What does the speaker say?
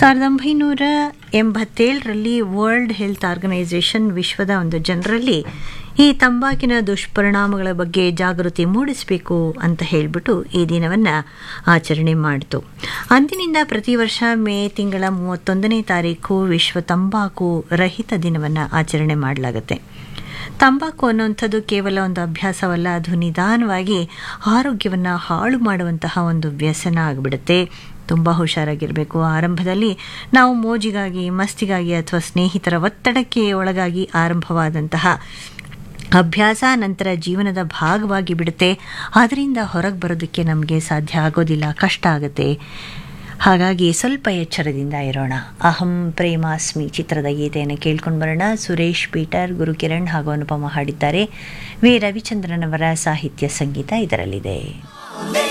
ಸಾವಿರದ ಒಂಬೈನೂರ ಎಂಬತ್ತೇಳರಲ್ಲಿ world health organisation ವಿಶ್ವದ ಒಂದು ಜನರಲ್ಲಿ ಈ ತಂಬಾಕಿನ ದುಷ್ಪರಿಣಾಮಗಳ ಬಗ್ಗೆ ಜಾಗೃತಿ ಮೂಡಿಸಬೇಕು ಅಂತ ಹೇಳಿಬಿಟ್ಟು ಈ ದಿನವನ್ನು ಆಚರಣೆ ಮಾಡಿತು ಅಂದಿನಿಂದ ಪ್ರತಿ ವರ್ಷ ಮೇ ತಿಂಗಳ ಮೂವತ್ತೊಂದನೇ ತಾರೀಕು ವಿಶ್ವ ತಂಬಾಕು ರಹಿತ ದಿನವನ್ನು ಆಚರಣೆ ಮಾಡಲಾಗುತ್ತೆ ತಂಬಾಕು ಅನ್ನುವಂಥದ್ದು ಕೇವಲ ಒಂದು ಅಭ್ಯಾಸವಲ್ಲ ಅದು ನಿಧಾನವಾಗಿ ಆರೋಗ್ಯವನ್ನು ಹಾಳು ಮಾಡುವಂತಹ ಒಂದು ವ್ಯಸನ ಆಗಿಬಿಡುತ್ತೆ ತುಂಬ ಹುಷಾರಾಗಿರಬೇಕು ಆರಂಭದಲ್ಲಿ ನಾವು ಮೋಜಿಗಾಗಿ ಮಸ್ತಿಗಾಗಿ ಅಥವಾ ಸ್ನೇಹಿತರ ಒತ್ತಡಕ್ಕೆ ಒಳಗಾಗಿ ಆರಂಭವಾದಂತಹ ಅಭ್ಯಾಸ ನಂತರ ಜೀವನದ ಭಾಗವಾಗಿ ಬಿಡುತ್ತೆ ಅದರಿಂದ ಹೊರಗೆ ಬರೋದಕ್ಕೆ ನಮಗೆ ಸಾಧ್ಯ ಆಗೋದಿಲ್ಲ ಕಷ್ಟ ಆಗುತ್ತೆ ಹಾಗಾಗಿ ಸ್ವಲ್ಪ ಎಚ್ಚರದಿಂದ ಇರೋಣ ಅಹಂ ಪ್ರೇಮಾಸ್ಮಿ ಚಿತ್ರದ ಗೀತೆಯನ್ನು ಕೇಳ್ಕೊಂಡು ಬರೋಣ ಸುರೇಶ್ ಪೀಟರ್ ಗುರುಕಿರಣ್ ಹಾಗೂ ಅನುಪಮ ಹಾಡಿದ್ದಾರೆ ವಿ ರವಿಚಂದ್ರನ್ ಅವರ ಸಾಹಿತ್ಯ ಸಂಗೀತ ಇದರಲ್ಲಿದೆ